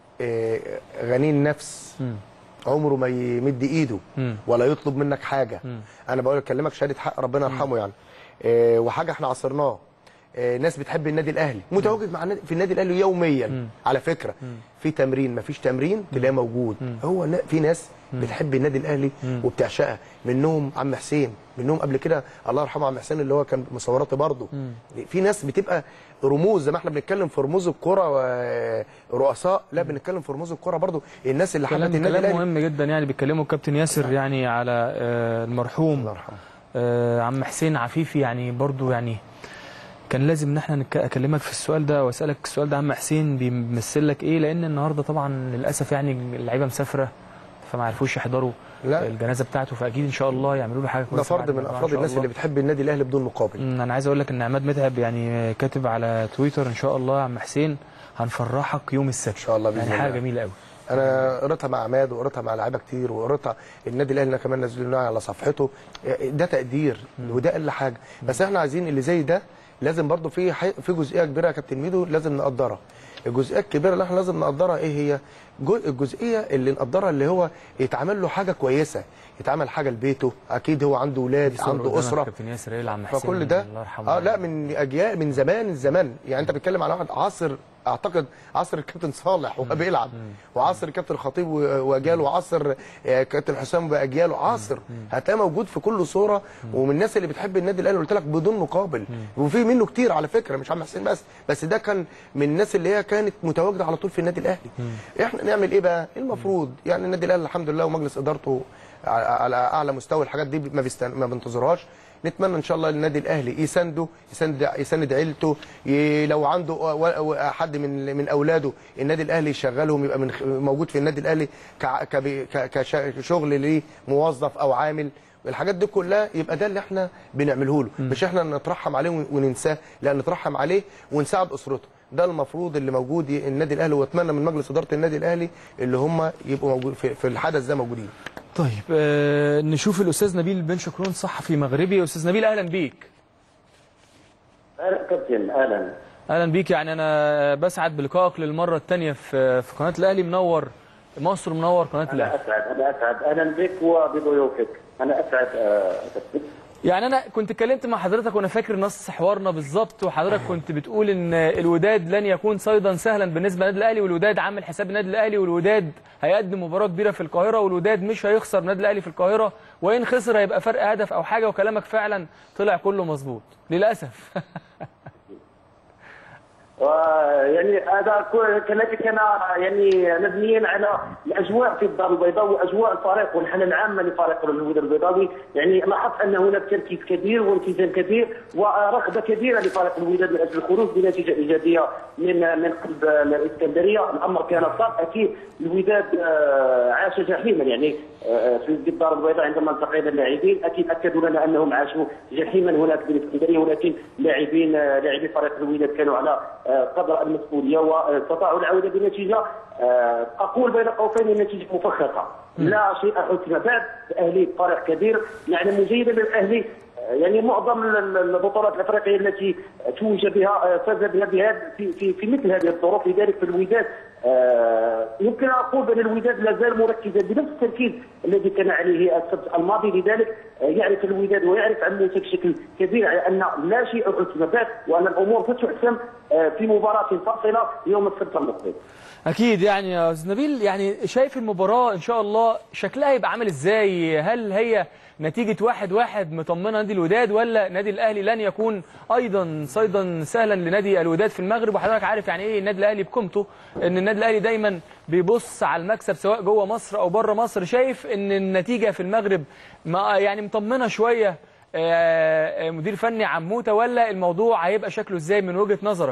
آه، غني النفس عمره ما يمد ايده مم. ولا يطلب منك حاجه انا بقول اكلمك شهاده حق ربنا يرحمه يعني آه، وحاجه احنا عصرناه آه، ناس بتحب النادي الاهلي متواجد مع النادي في النادي الاهلي يوميا على فكره في تمرين ما فيش تمرين تلاقيه موجود هو نا- في ناس بتحب النادي الاهلي وبتعشقها منهم عم حسين منهم قبل كده الله يرحمه عم حسين اللي هو كان مصوراتي برضه في ناس بتبقى رموز زي ما احنا بنتكلم في رموز الكره ورؤساء لا بنتكلم في رموز الكره برضه الناس اللي حبت كلام النادي كلام الاهلي مهم جدا يعني بيتكلموا الكابتن ياسر يعني على آه، المرحوم الله يرحمه آه، عم حسين عفيفي يعني برضو يعني كان لازم ان احنا نك- اكلمك في السؤال ده واسالك السؤال ده عم حسين بيمثل لك ايه لان النهارده طبعا للاسف يعني اللعيبه مسافره فما عرفوش يحضروا لا. الجنازه بتاعته فاكيد ان شاء الله يعملوا له حاجه ده كويسه فرد بعد من ما يرجع إن افراد شاء الناس الله. اللي بتحب النادي الاهلي بدون مقابل أمم، انا عايز اقول لك ان عماد متعب يعني كاتب على تويتر ان شاء الله يا عم حسين هنفرحك يوم السبت ان شاء الله بإذن يعني حاجه الله. جميله قوي انا قريتها مع عماد وقريتها مع لعيبه كتير وقريتها النادي الاهلي كمان نزلوا على صفحته ده تقدير وده اقل حاجه بس احنا عايزين اللي زي ده لازم برضو في حي... في جزئيه كبيره يا كابتن ميدو لازم نقدرها الجزئيه الكبيره اللي احنا لازم نقدرها ايه هي جو- الجزئيه اللي نقدرها اللي هو يتعمل له حاجه كويسه يتعمل حاجه لبيته اكيد هو عنده اولاد عنده قدامك اسره كابتن ياسر ايه عم حسين فكل ده الله يرحمه اه لا من اجيال من زمان الزمان يعني انت بتتكلم على واحد عصر اعتقد عصر الكابتن صالح وهو بيلعب وعصر الكابتن الخطيب و- واجيال وعصر آه، كابتن حسام باجيال وعصر هتلاقيه موجود في كل صوره ومن الناس اللي بتحب النادي الاهلي قلت لك بدون مقابل وفي منه كتير على فكره مش عم حسين بس بس ده كان من الناس اللي هي كانت متواجده على طول في النادي الاهلي احنا نعمل ايه بقى المفروض يعني النادي الاهلي الحمد لله ومجلس ادارته على- على اعلى مستوى الحاجات دي ما بيستن... ما بنتظرهاش نتمنى ان شاء الله النادي الاهلي يسنده يسند يسند عيلته ي... لو عنده و... و... حد من من اولاده النادي الاهلي يشغلهم يبقى من... خ- موجود في النادي الاهلي ك... ك... ك... كشغل ليه موظف او عامل الحاجات دي كلها يبقى ده اللي احنا بنعمله له مش احنا نترحم عليه ون- وننساه لا نترحم عليه ونساعد اسرته ده المفروض اللي موجود ي- النادي الاهلي واتمنى من مجلس اداره النادي الاهلي اللي هم يبقوا موجود في, في الحدث ده موجودين طيب آه نشوف الاستاذ نبيل بن شكرون صحفي مغربي استاذ نبيل اهلا بيك اهلا كابتن اهلا اهلا بيك يعني انا بسعد بلقائك للمره الثانيه في في قناه الاهلي منور مصر منور قناه انا الاهلي اسعد انا اسعد اهلا بك وبضيوفك انا اسعد آه، كابتن يعني انا كنت اتكلمت مع حضرتك وانا فاكر نص حوارنا بالظبط وحضرتك كنت بتقول ان الوداد لن يكون صيدا سهلا بالنسبه للنادي الاهلي والوداد عامل حساب النادي الاهلي والوداد هيقدم مباراه كبيره في القاهره والوداد مش هيخسر النادي الاهلي في القاهره وان خسر هيبقى فرق هدف او حاجه وكلامك فعلا طلع كله مظبوط للاسف ويعني هذا كو- كذلك كان يعني مبنيا على الاجواء في الدار البيضاء واجواء الفريق والحاله العامه لفريق الوداد البيضاوي يعني لاحظت ان هناك تركيز كبير والتزام كبير ورغبه كبيره لفريق الوداد من اجل الخروج بنتيجه ايجابيه من من قلب الاسكندريه الامر كان صعب اكيد الوداد آه، عاش جحيما يعني آه، في الدار البيضاء عندما التقينا اللاعبين اكيد اكدوا لنا انهم عاشوا جحيما هناك في الاسكندريه ولكن لاعبين آه، لاعبي فريق الوداد كانوا على آه، قدر المسؤوليه واستطاعوا العوده بنتيجه آه، اقول بين قوسين النتيجه مفخخه لا شيء حسن بعد الاهلي فريق كبير نعلم جيدا الاهلي آه، يعني معظم ال- ال- البطولات الافريقيه التي توج بها آه، فاز بها بهذا في, في, في مثل هذه الظروف لذلك في الوداد آه، يمكن ان اقول بان الوداد لا زال مركزا بنفس التركيز الذي كان عليه السبت الماضي لذلك آه، يعرف الوداد ويعرف عموته بشكل كبير على ان لا شيء حسن بعد وان الامور ستحسم آه، في مباراه فاصله يوم السبت المقبل. اكيد يعني يا استاذ نبيل يعني شايف المباراه ان شاء الله شكلها هيبقى عامل ازاي هل هي نتيجه واحد واحد مطمنه نادي الوداد ولا نادي الاهلي لن يكون ايضا صيدا سهلا لنادي الوداد في المغرب وحضرتك عارف يعني ايه النادي الاهلي بقيمته ان النادي الاهلي دايما بيبص على المكسب سواء جوه مصر او بره مصر شايف ان النتيجه في المغرب ما يعني مطمنه شويه آه، آه، مدير فني عموته ولا الموضوع هيبقى شكله ازاي من وجهه نظرك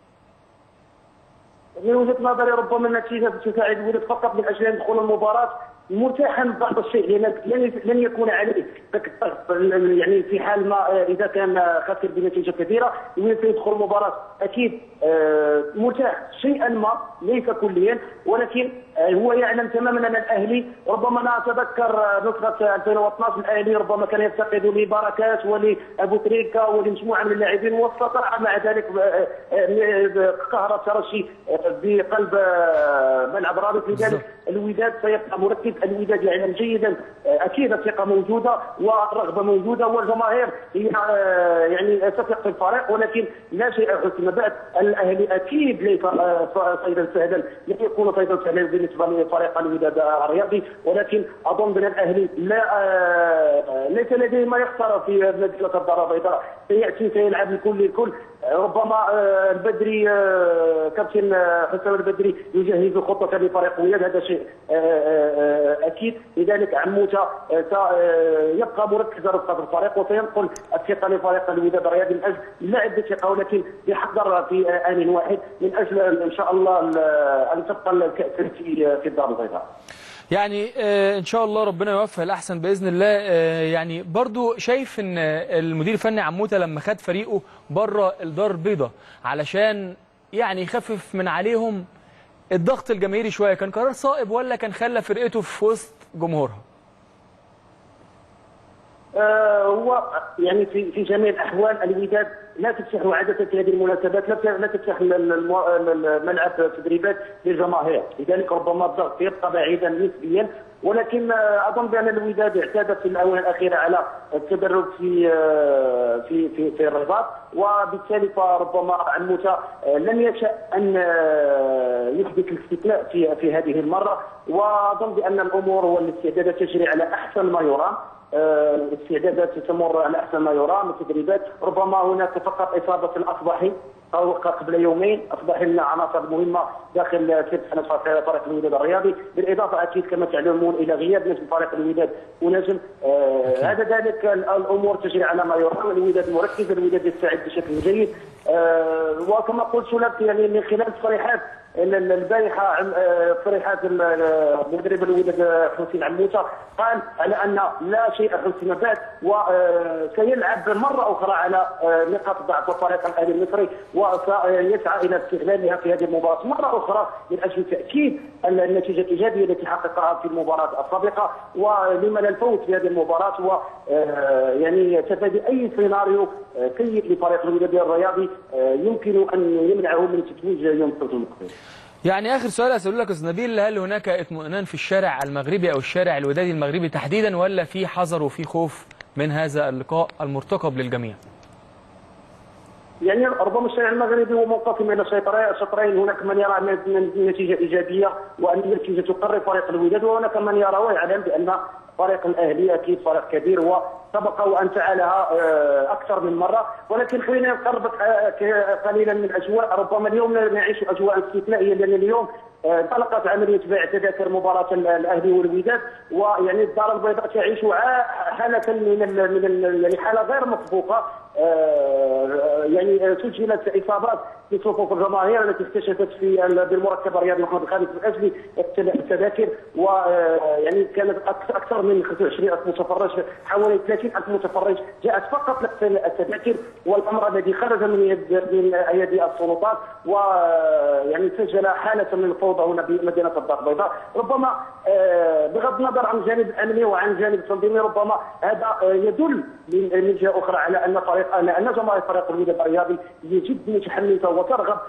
من وجهه نظري ربما النتيجه تساعد الوداد فقط من اجل ان يدخل المباراه مرتاحا بعض الشيء لان لن لن يكون عليه ذاك الضغط يعني في حال ما آه، اذا كان آه، خسر بنتيجه كبيره الوداد سيدخل المباراه اكيد آه، مرتاح شيئا ما ليس كليا ولكن آه، هو يعلم تماما ان الاهلي ربما انا اتذكر آه، نسخه 2012 الاهلي ربما كان يفتقد لبركات ولابو تريكه ولمجموعه من اللاعبين واستطاع مع ذلك آه، آه، قهر الترشي آه، بقلب آه، ملعب رابط لذلك الوداد سيبقى مركز الوداد يعلم جيدا آه، اكيد الثقه موجوده والرغبه موجوده والجماهير هي آه، يعني تثق في الفريق ولكن لا شيء حسن بعد الاهلي اكيد ليس آه، صيدا سهلا لن يكون صيدا سهلا بالنسبه لفريق الوداد الرياضي ولكن اظن بان الاهلي لا آه، ليس لديه ما يخسر في مدينه الدار البيضاء سياتي سيلعب الكل الكل ربما آه، البدري آه، كابتن آه، حسام البدري يجهز خطه لفريق الوداد هذا شيء آه، آه، آه، اكيد لذلك عموته آه، سيبقى مركزا رفقه الفريق وسينقل الثقه لفريق الوداد الرياضي من اجل اللعب بثقه ولكن بحذر في آه، ان واحد من اجل ان شاء الله ال- ان تبقى الكاس في في الدار البيضاء. يعني آه، ان شاء الله ربنا يوفق الاحسن باذن الله آه، يعني برضو شايف ان المدير الفني عموته لما خد فريقه بره الدار البيضاء علشان يعني يخفف من عليهم الضغط الجماهيري شويه كان قرار صائب ولا كان خلى فرقته في وسط جمهورها آه، هو يعني في في جميع الاحوال الوداد لا تفتح عاده في هذه المناسبات لا ت- لا تفتح ال- ال- المو- ال- الملعب التدريبات للجماهير لذلك ربما الضغط يبقى بعيدا نسبيا ولكن آه، اظن بان الوداد اعتاد في الاونه الاخيره على التدرب في آه، في في في الرباط وبالتالي فربما عموته آه، لم يشا ان آه، يحدث الاستثناء في في هذه المره واظن بان الامور والاستعدادات تجري على احسن ما يرام آه، الاستعدادات تمر على احسن ما يرام التدريبات ربما هناك فقط اصابه الاصبحي او قبل يومين اصبح لنا عناصر مهمه داخل سلسله فريق الوداد الرياضي بالاضافه اكيد كما تعلمون الى غياب نجم فريق الوداد ونجم آه هذا ذلك ال- الامور تجري على ما يرام الوداد مركز الوداد يستعد بشكل جيد آه وكما قلت لك يعني من خلال تصريحات ال- ال- البارحه عن- آه، تصريحات ال- آه، مدرب الوداد آه، حسين عموته قال على ان لا شيء حسن بعد وسيلعب مره اخرى على آه، نقاط ضعف الفريق الاهلي المصري وسيسعى الى استغلالها في هذه المباراه مره اخرى من اجل تاكيد ال- النتيجه الايجابيه التي حققها في المباراه السابقه ولما لا الفوز في هذه المباراه و آه، يعني تفادي اي سيناريو آه، سيء لفريق الوداد الرياضي آه، يمكن ان يمنعه من التتويج يوم السبت المقبل. يعني اخر سؤال اساله لك يا استاذ نبيل هل هناك اطمئنان في الشارع المغربي او الشارع الودادي المغربي تحديدا ولا في حذر وفي خوف من هذا اللقاء المرتقب للجميع؟ يعني ربما الشارع المغربي هو منقسم الى شطرين شطرين هناك من يرى ان النتيجه ايجابيه وان النتيجه تقرب فريق الوداد وهناك من يرى ويعلم بان فريق الاهلي اكيد فريق كبير وسبق وان فعلها آه، اكثر من مره ولكن خلينا نقربك آه، ك- قليلا من الاجواء ربما اليوم نعيش اجواء استثنائيه لان اليوم آه، انطلقت عمليه بيع تذاكر مباراه ال- الاهلي والوداد ويعني الدار البيضاء تعيش ع- حاله من ال من ال يعني حاله غير مسبوقه آه، يعني آه، سجلت اصابات في صفوف الجماهير التي استشهدت في ال- بالمركب الرياضي محمد خالد من اجل الت- التذاكر ويعني كانت أك- اكثر من 25000 متفرج حوالي 30000 متفرج جاءت فقط للتذاكر والامر الذي خرج من يد من ايدي السلطات ويعني سجل حاله من الفوضى هنا بمدينه الدار البيضاء ربما آه، بغض النظر عن الجانب الامني وعن الجانب التنظيمي ربما هذا آه، يدل من من جهه اخرى على ان فريق على ان جماهير فريق الوداد الرياضي هي جد متحمسه وترغب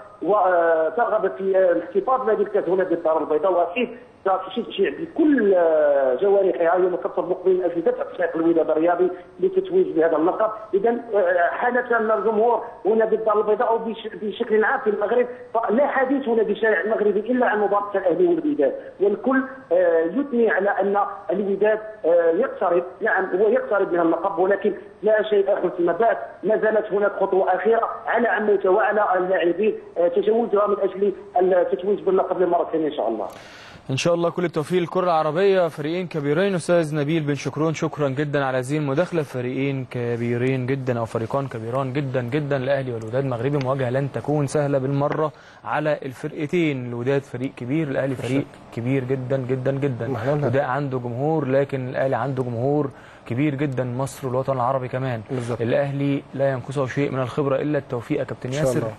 وترغب في آه، الاحتفاظ بهذه الكاس هنا بالدار البيضاء واكيد ستشجع بكل آه، جوارحها يوم السبت المقبل من اجل دفع فريق الوداد الرياضي للتتويج بهذا اللقب اذا آه، حاله ان الجمهور هنا بالدار البيضاء وبش- بشكل عام في المغرب فلا حديث هنا بالشارع المغربي الا عن مباراه الاهلي والوداد والكل آه، يثني على ان الوداد آه، يقترب نعم هو يقترب من اللقب ولكن لا شيء حسم بعد ما زالت هناك خطوه اخيره على عموته وعلى اللاعبين آه، تجاوزها من اجل التتويج باللقب للمره الثانيه ان شاء الله ان شاء الله كل التوفيق للكره العربيه فريقين كبيرين استاذ نبيل بن شكرون شكرا جدا على هذه المداخله فريقين كبيرين جدا او فريقان كبيران جدا جدا الاهلي والوداد مغربي مواجهه لن تكون سهله بالمره على الفرقتين الوداد فريق كبير الاهلي فريق كبير جدا جدا جدا ما احنا قلنا. الوداد عنده جمهور لكن الاهلي عنده جمهور كبير جدا مصر والوطن العربي كمان بالظبط. الاهلي لا ينقصه شيء من الخبره الا التوفيق يا كابتن إن شاء ياسر الله.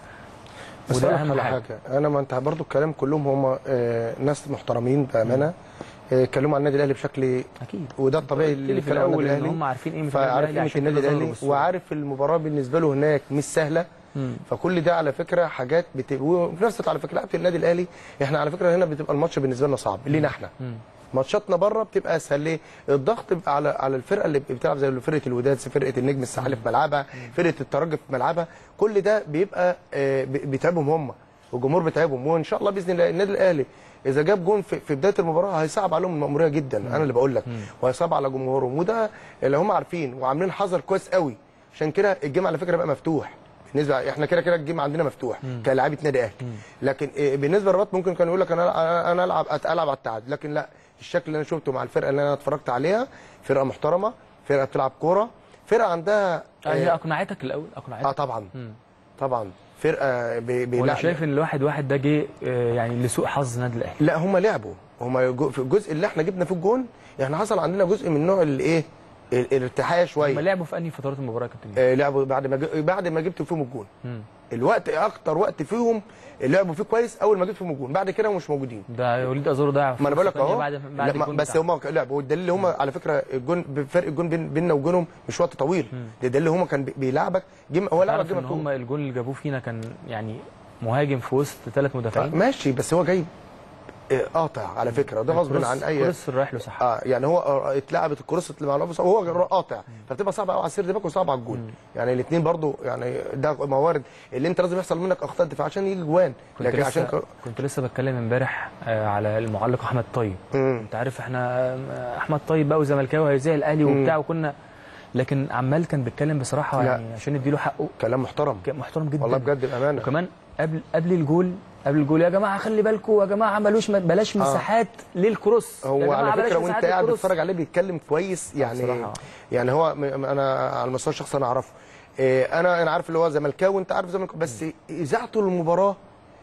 بس وده أقول لك اهم على حاجه حاجه انا ما انت برضو الكلام كلهم هم آه، ناس محترمين بامانه آه، اتكلموا عن النادي الاهلي بشكل اكيد وده الطبيعي اللي اللي في بيتكلم عن الاول النادي ان الاهلي هم عارفين قيمه فعارف قيمه عشان النادي كده ظهروا الاهلي بالصورة. وعارف المباراه بالنسبه له هناك مش سهله مم. فكل ده على فكره حاجات بت... وفي نفس الوقت على فكره لعبه النادي الاهلي احنا على فكره هنا بتبقى الماتش بالنسبه لنا صعب لينا احنا مم. ماتشاتنا بره بتبقى اسهل ليه؟ الضغط بيبقى على على الفرقه اللي بتلعب زي فرقه الوداد فرقه النجم الساحلي في ملعبها فرقه الترجي في ملعبها كل ده بيبقى آه، بي- بيتعبهم هم والجمهور بيتعبهم وان شاء الله باذن الله النادي الاهلي اذا جاب جون في, في بدايه المباراه هيصعب عليهم الماموريه جدا انا اللي بقول لك وهيصعب على جمهورهم وده اللي هم عارفين وعاملين حذر كويس قوي عشان كده الجيم على فكره بقى مفتوح بالنسبه احنا كده كده الجيم عندنا مفتوح كلاعيبه نادي اهلي لكن إيه، بالنسبه للرباط ممكن كان يقول لك انا أنا- انا العب العب على التعادل لكن لا الشكل اللي انا شفته مع الفرقه اللي انا اتفرجت عليها فرقه محترمه فرقه بتلعب كوره فرقه عندها آه، هي اه, اقنعتك الاول اقنعتك آه طبعا مم. طبعا فرقه بي- ولا بيلعب شايف ان الواحد واحد ده جه آه، يعني لسوء حظ النادي الاهلي لا هم لعبوا هم جو- في الجزء اللي احنا جبنا فيه الجون احنا حصل عندنا جزء من نوع الايه ال- الارتياحيه هم شويه لعبوا في انهي فترات المباراه يا كابتن آه لعبوا بعد ما ج- بعد ما جبت فيهم الجون مم. الوقت اكتر وقت فيهم لعبوا فيه كويس اول ما جبت فيهم الجون بعد كده مش موجودين ده وليد ازارو ضيع ما انا بقول لك فرصة تانية اهو بعد لا، بعد ما- الجون بس بتاعه. هم لعبوا والدليل اللي هم على فكره الجون فرق الجون بين بيننا وبينهم مش وقت طويل ده دليل هم كان بي- بيلعبك جيم هو لعبك تعرف جيم ان هم الجون اللي جابوه فينا كان يعني مهاجم في وسط ثلاث مدافعين ماشي بس هو جاي آه، قاطع على فكره ده غصب عن اي كروس رايح له صح اه يعني هو آه، اتلعبت الكروس اللي مع الأوفيس وهو قاطع فبتبقى صعبه قوي على السير باك وصعبه على الجون يعني الاثنين برضو يعني ده موارد اللي انت لازم يحصل منك اخطاء دفاع عشان يجي جوان كنت لكن لسه عشان ك... كنت لسه بتكلم امبارح آه، على المعلق احمد طيب مم. انت عارف احنا آه، احمد طيب بقى وزملكاوي هيزعل الاهلي وبتاع وكنا لكن عمال كان بيتكلم بصراحه لا. يعني عشان نديله حقه كلام محترم كان محترم جدا والله بجد بامانه وكمان قبل قبل الجول قبل الجول يا جماعه خلي بالكم يا جماعه ملوش بلاش مساحات للكروس يا هو جماعة على بلاش فكره مساحات وانت قاعد للكروس. بتتفرج عليه بيتكلم كويس يعني بصراحة. يعني هو م- انا على المستوى الشخصي انا اعرفه إيه، انا انا عارف اللي هو زملكاوي وانت عارف زملكاوي بس اذاعته للمباراه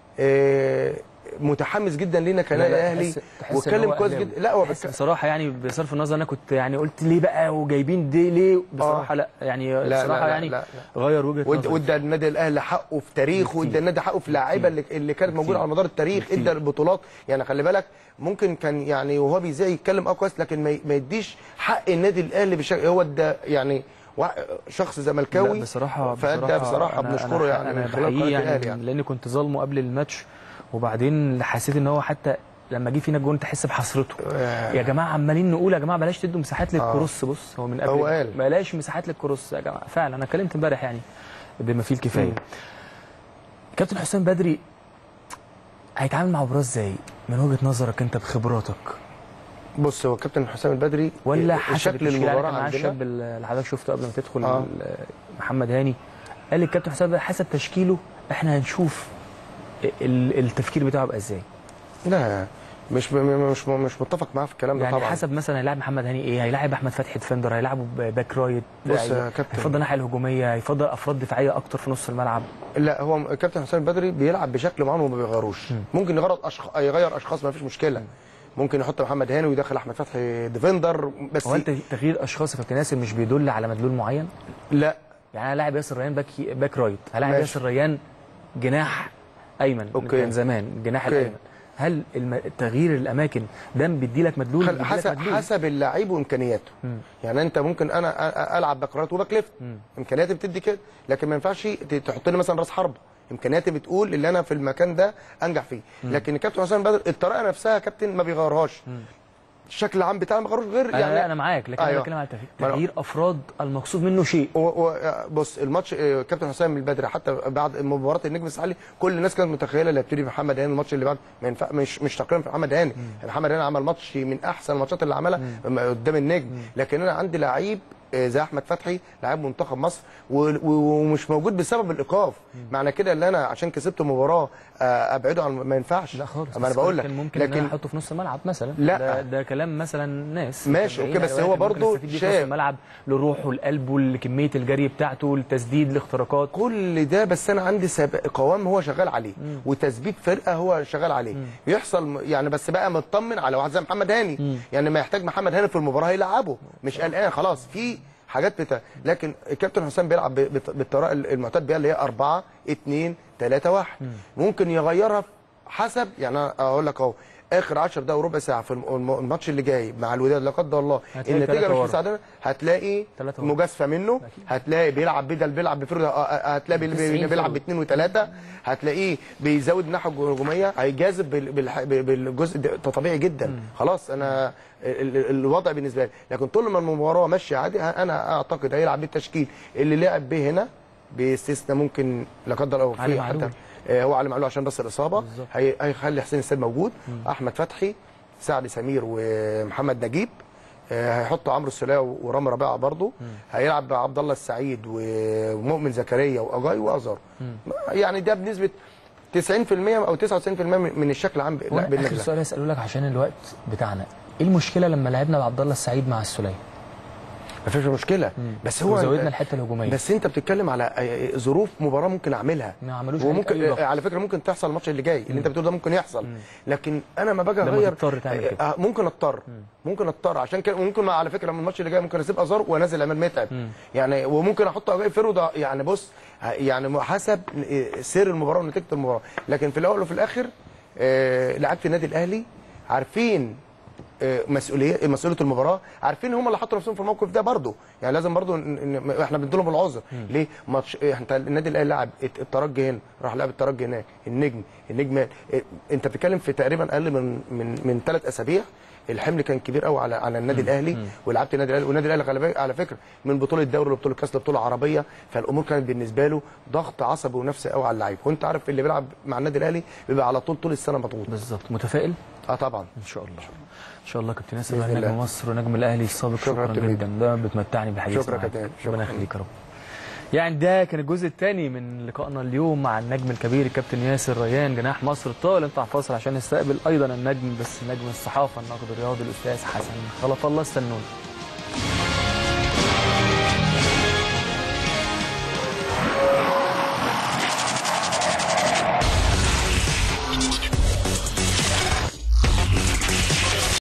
إيه، متحمس جدا لينا لا، كنادي لا، اهلي تحس- تحس إن واتكلم هو كويس أهلاوي. جدا لا هو تحس بك... بصراحه يعني بصرف النظر انا كنت يعني قلت ليه بقى وجايبين دي ليه بصراحه آه. لا يعني لا، بصراحه لا، يعني لا، غير وجهه واد- نظري وادى النادي الاهلي حقه في تاريخه وادى النادي حقه في اللعيبه اللي, اللي كانت موجوده على مدار التاريخ بكتير. ادى البطولات يعني خلي بالك ممكن كان يعني وهو بيذيع يتكلم اه كويس لكن ما ي- ما يديش حق النادي الاهلي بشكل هو ده يعني وا- شخص زملكاوي لا بصراحه فادى بصراحه أنا- بنشكره أنا يعني انا من خلال بحييه قناه يعني, الاهلي يعني لاني كنت ظالمه قبل الماتش وبعدين حسيت ان هو حتى لما جه فينا الجون تحس بحسرته آه. يا جماعه عمالين نقول يا جماعه بلاش تدوا مساحات للكروس بص هو من قبل هو قال. بلاش مساحات للكروس يا جماعه فعلا انا اتكلمت امبارح يعني بما فيه الكفايه مم. كابتن حسام بدري هيتعامل مع مباراه ازاي من وجهه نظرك انت بخبراتك بص هو كابتن حسام البدري ولا إيه، حسب شكل التشكيل؟ المباراه يعني مع عندنا الشاب اللي حضرتك شفته قبل ما تدخل آه. ال- محمد هاني قال الكابتن حسام بقى حسب تشكيله احنا هنشوف ال- التفكير بتاعه يبقى ازاي لا مش م- مش مش متفق معاه في الكلام ده يعني طبعا حسب مثلا هيلاعب محمد هاني ايه هيلاعب احمد فتحي ديفندر هيلاعبه ب- باك رايت بص هي- يا كابتن. هيفضل الناحيه الهجوميه هيفضل افراد دفاعيه اكتر في نص الملعب لا هو كابتن حسام البدري بيلعب بشكل معين وما بيغيروش ممكن يغير أشخ... يغير اشخاص ما فيش مشكله ممكن يحط محمد هاني ويدخل احمد فتحي ديفندر بس هو انت تغيير اشخاص يا كابتن ياسر مش بيدل على مدلول معين لا يعني انا لاعب ياسر ريان باك باك رايت هلاعب ماشي. ياسر ريان جناح ايمن أوكي. كان زمان الجناح أوكي. الايمن هل الم... تغيير الاماكن ده بيدي لك مدلول خل... بيديلك حسب مدلول؟ حسب اللعيب وامكانياته يعني انت ممكن انا أ- أ- العب باك رايت وباك ليفت امكانياتي بتدي كده لكن ما ينفعش ت- تحط لي مثلا راس حربه امكانياتي بتقول اللي انا في المكان ده انجح فيه لكن الكابتن حسام البدري الطريقه نفسها يا كابتن ما بيغيرهاش الشكل العام بتاعه ما بيغيروش غير انا يعني انا معاك لكن انا أيوة. بتكلم على تغيير, ما أنا- تغيير افراد المقصود منه شيء و... و... بص الماتش آه، كابتن حسام البدري حتى بعد مباراه النجم الساحلي كل الناس كانت متخيله اللي هيبتدي محمد هاني الماتش اللي بعد ما ينفع مش مش تقريبا في محمد هاني محمد هاني عمل ماتش من احسن الماتشات اللي عملها قدام النجم لكن انا عندي لعيب آه، زي احمد فتحي لاعب منتخب مصر و... و... ومش موجود بسبب الايقاف معنى كده ان انا عشان كسبت مباراه آه، ابعده عن ما ينفعش لا خالص ما انا بس بقول لك كان ممكن لكن لكن احطه في نص الملعب مثلا لا. ده, ده كلام مثلا ناس ماشي، متابعين أوكي، بس أيوة، هو لكن ممكن برضو نستفيد بيه في نص شاف. الملعب لروحه لقلبه لكميه الجري بتاعته للتسديد لاختراقات كل ده بس انا عندي سب... قوام هو شغال عليه وتثبيت فرقه هو شغال عليه يحصل م- يعني بس بقى مطمن على واحد زي محمد هاني يعني ما يحتاج محمد هاني في المباراه هيلعبه مش قلقان خلاص في حاجات بتا... لكن الكابتن حسام بيلعب ب- بت- بالطريقه المعتاد بيها اللي هي 4 2 3 1 ممكن يغيرها حسب يعني أنا اقول لك اهو اخر 10 دقايق وربع ساعه في الم- الم- الماتش اللي جاي مع الوداد لا قدر الله هتلاقي النتيجه تلاتة مش ورا. مساعدانا هتلاقي تلاتة ورا. مجازفه منه هتلاقي بيلعب بدل بيلعب بفرد هتلاقي بي- 90 بيلعب فرد. باثنين وثلاثه هتلاقيه بيزود الناحيه الهجوميه هيجازف بال- بالح- بالجزء ده ده طبيعي جدا خلاص انا ال- ال- الوضع بالنسبه لي لكن طول ما المباراه ماشيه عادي انا اعتقد هيلعب بالتشكيل اللي لعب به هنا باستثناء ممكن لا قدر الله علي في معلول. حتى آه، هو علي معلول عشان بس الاصابه بالظبط. هي- هيخلي حسين السيد موجود احمد فتحي سعد سمير ومحمد نجيب آه، هيحطوا عمرو السوليه ورامي ربيعه برضه هيلعب عبد الله السعيد ومؤمن زكريا واجاي وازار يعني ده بنسبه 90% او 99% من من الشكل العام هو لا اخر بالنسبه سؤال اساله لك عشان الوقت بتاعنا ايه المشكله لما لعبنا بعبد الله السعيد مع السوليه ما فيش مشكله بس هو وزودنا الحته الهجوميه بس انت بتتكلم على آه، ظروف مباراه ممكن اعملها ما عملوش عليك وممكن أي ضغط. آه، على فكره ممكن تحصل الماتش اللي جاي اللي انت بتقول ده ممكن يحصل لكن انا ما باجي لما اغير تضطر تعمل آه، كده. آه، ممكن اضطر ممكن اضطر عشان كده ممكن مع- على فكره من الماتش اللي جاي ممكن اسيب ازار وانزل عماد متعب يعني وممكن احط اجاي فرود يعني بص آه، يعني حسب آه، سير المباراه ونتيجه المباراه لكن في الاول وفي الاخر آه، لعيبه النادي الاهلي عارفين آه، مسؤوليه مسؤوليه المباراه عارفين هم اللي حطوا نفسهم في الموقف ده برضه يعني لازم برضه ن- ن- احنا بنديلهم العذر ليه ماتش إيه، انت النادي الاهلي لعب الت- الترجي هنا راح لعب الترجي هناك النجم النجم إيه، انت بتتكلم في تقريبا اقل من من من ثلاث اسابيع الحمل كان كبير قوي على على النادي الاهلي ولعبت النادي الاهلي والنادي الاهلي على فكرة- على فكره من بطوله دوري لبطوله كاس لبطوله عربيه فالامور كانت بالنسبه له ضغط عصبي ونفسي قوي على اللعيب وانت عارف اللي بيلعب مع النادي الاهلي بيبقى على طول طول السنه مضغوط بالظبط متفائل اه طبعا ان شاء الله ان شاء الله كابتن ياسر بإذن نجم الله. مصر ونجم الاهلي السابق شكرا شكرا, كابتن جدا ده بتمتعني بحديث شكرا معاك. كابتن. شكرا. ربنا يخليك يا رب يعني ده كان الجزء الثاني من لقائنا اليوم مع النجم الكبير الكابتن ياسر ريان جناح مصر الطائل نطلع فاصل عشان نستقبل ايضا النجم بس نجم الصحافه الناقد الرياضي الاستاذ حسن خلف الله استنونا